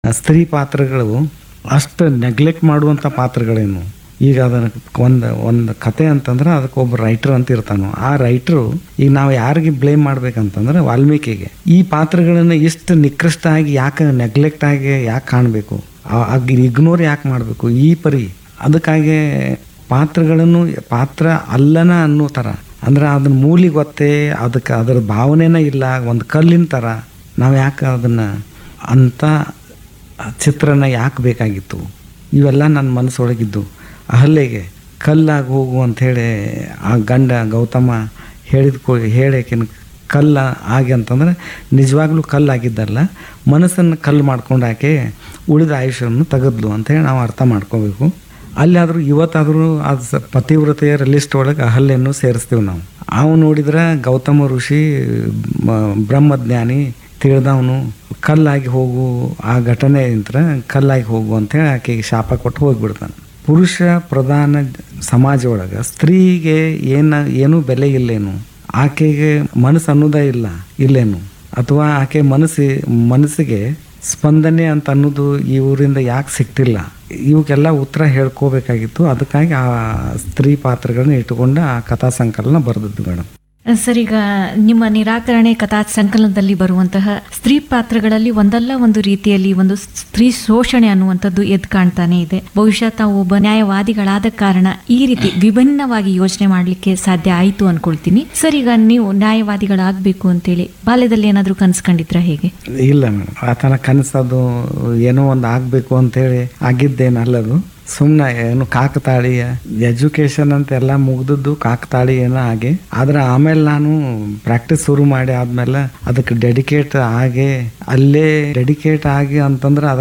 ಸ್ತ್ರೀ ಪಾತ್ರಗಳು ಅಷ್ಟು ನೆಗ್ಲೆಕ್ಟ್ ಮಾಡುವಂಥ ಪಾತ್ರಗಳೇನು ಈಗ ಅದನ್ನ ಒಂದು ಒಂದು ಕತೆ ಅಂತಂದ್ರೆ ಅದಕ್ಕೆ ಒಬ್ಬ ರೈಟರ್ ಅಂತ ಇರ್ತಾನು ಆ ರೈಟ್ರು ಈಗ ನಾವು ಯಾರಿಗೆ ಬ್ಲೇಮ್ ಮಾಡ್ಬೇಕಂತಂದ್ರೆ ವಾಲ್ಮೀಕಿಗೆ ಈ ಪಾತ್ರಗಳನ್ನು ಇಷ್ಟು ನಿಕೃಷ್ಟ ಆಗಿ ಯಾಕೆ ನೆಗ್ಲೆಕ್ಟ್ ಆಗಿ ಯಾಕೆ ಕಾಣಬೇಕು ಇಗ್ನೋರ್ ಯಾಕೆ ಮಾಡಬೇಕು ಈ ಪರಿ ಅದಕ್ಕಾಗಿ ಪಾತ್ರಗಳನ್ನು ಪಾತ್ರ ಅಲ್ಲನ ಅನ್ನೋ ಥರ ಅಂದ್ರೆ ಅದನ್ನ ಮೂಲಿ ಗೊತ್ತೇ ಅದಕ್ಕೆ ಅದರ ಭಾವನೆನೇ ಇಲ್ಲ ಒಂದು ಕಲ್ಲಿನ ಥರ ನಾವು ಯಾಕೆ ಅದನ್ನು ಅಂಥ ಚಿತ್ರನ ಯಾಕೆ ಬೇಕಾಗಿತ್ತು ಇವೆಲ್ಲ ನನ್ನ ಮನಸ್ಸೊಳಗಿದ್ದು ಅಹಲ್ಯೆಗೆ ಕಲ್ಲಾಗಿ ಹೋಗು ಅಂಥೇಳಿ ಆ ಗಂಡ ಗೌತಮ ಹೇಳಿದ ಕೋ ಹೇಳೇಕಿನ ಕಲ್ಲ ಆಗಿ ಅಂತಂದ್ರೆ ನಿಜವಾಗ್ಲೂ ಕಲ್ಲಾಗಿದ್ದಲ್ಲ ಮನಸ್ಸನ್ನು ಕಲ್ಲು ಮಾಡ್ಕೊಂಡು ಆಕೆ ಉಳಿದ ಆಯುಷ್ಯವನ್ನು ತೆಗೆದ್ಲು ಅಂಥೇಳಿ ನಾವು ಅರ್ಥ ಮಾಡ್ಕೋಬೇಕು ಅಲ್ಲಾದರೂ ಇವತ್ತಾದರೂ ಅದು ಸ ಪತಿವ್ರತೆಯರ ಲಿಸ್ಟ್ ಒಳಗೆ ಅಹಲ್ಯನ್ನು ಸೇರಿಸ್ತೀವಿ ನಾವು ಅವು ನೋಡಿದ್ರೆ ಗೌತಮ ಋಷಿ ಮ- ಬ್ರಹ್ಮಜ್ಞಾನಿ ತಿಳಿದವನು ಕಲ್ಲಾಗಿ ಹೋಗು ಆ ಘಟನೆ ಇಂತ್ರ ಕಲ್ಲಾಗಿ ಹೋಗು ಅಂತೇಳಿ ಆಕೆಗೆ ಶಾಪ ಕೊಟ್ಟು ಹೋಗ್ಬಿಡ್ತಾನೆ ಪುರುಷ ಪ್ರಧಾನ ಸಮಾಜ ಒಳಗೆ ಸ್ತ್ರೀಗೆ ಏನ ಏನೂ ಬೆಲೆ ಇಲ್ಲೇನು ಆಕೆಗೆ ಮನಸ್ಸು ಅನ್ನೋದೇ ಇಲ್ಲ ಇಲ್ಲೇನು ಅಥವಾ ಆಕೆ ಮನಸ್ಸಿ ಮನಸ್ಸಿಗೆ ಸ್ಪಂದನೆ ಅಂತ ಅನ್ನೋದು ಈ ಊರಿಂದ ಯಾಕೆ ಸಿಗ್ತಿಲ್ಲ ಇವಕ್ಕೆಲ್ಲ ಉತ್ತರ ಹೇಳ್ಕೋಬೇಕಾಗಿತ್ತು ಅದಕ್ಕಾಗಿ ಆ ಸ್ತ್ರೀ ಪಾತ್ರಗಳನ್ನ ಇಟ್ಟುಕೊಂಡು ಆ ಕಥಾ ಸಂಕಲನ ಬರೆದದ್ದು ಮೇಡಮ್ ಸರ್ ಈಗ ನಿಮ್ಮ ನಿರಾಕರಣೆ ಕಥಾ ಸಂಕಲನದಲ್ಲಿ ಬರುವಂತಹ ಸ್ತ್ರೀ ಪಾತ್ರಗಳಲ್ಲಿ ಒಂದಲ್ಲ ಒಂದು ರೀತಿಯಲ್ಲಿ ಒಂದು ಸ್ತ್ರೀ ಶೋಷಣೆ ಅನ್ನುವಂಥದ್ದು ಎದ್ದು ಕಾಣ್ತಾನೆ ಇದೆ ಬಹುಶಃ ತಾವು ಒಬ್ಬ ನ್ಯಾಯವಾದಿಗಳಾದ ಕಾರಣ ಈ ರೀತಿ ವಿಭಿನ್ನವಾಗಿ ಯೋಚನೆ ಮಾಡಲಿಕ್ಕೆ ಸಾಧ್ಯ ಆಯಿತು ಅನ್ಕೊಳ್ತೀನಿ ಸರ್ ಈಗ ನೀವು ನ್ಯಾಯವಾದಿಗಳಾಗಬೇಕು ಅಂತೇಳಿ ಬಾಲ್ಯದಲ್ಲಿ ಏನಾದರೂ ಕನ್ಸ್ಕೊಂಡಿದ್ರ ಹೇಗೆ ಇಲ್ಲ ಮೇಡಮ್ ಆತನ ಕನಸದು ಏನೋ ಒಂದು ಆಗಬೇಕು ಅಂತೇಳಿ ಆಗಿದ್ದೇನಲ್ಲದು ಸುಮ್ಮನೆ ಏನು ಕಾಕತಾಳೀಯ ಎಜುಕೇಶನ್ ಅಂತ ಎಲ್ಲ ಮುಗ್ದದ್ದು ಕಾಕತಾಳಿ ಏನೋ ಆಗಿ ಆದ್ರೆ ಆಮೇಲೆ ನಾನು ಪ್ರಾಕ್ಟೀಸ್ ಶುರು ಮಾಡಿ ಆದ್ಮೇಲೆ ಅದಕ್ಕೆ ಡೆಡಿಕೇಟ್ ಆಗಿ ಅಲ್ಲೇ ಡೆಡಿಕೇಟ್ ಆಗಿ ಅಂತಂದ್ರೆ ಅದ್ರ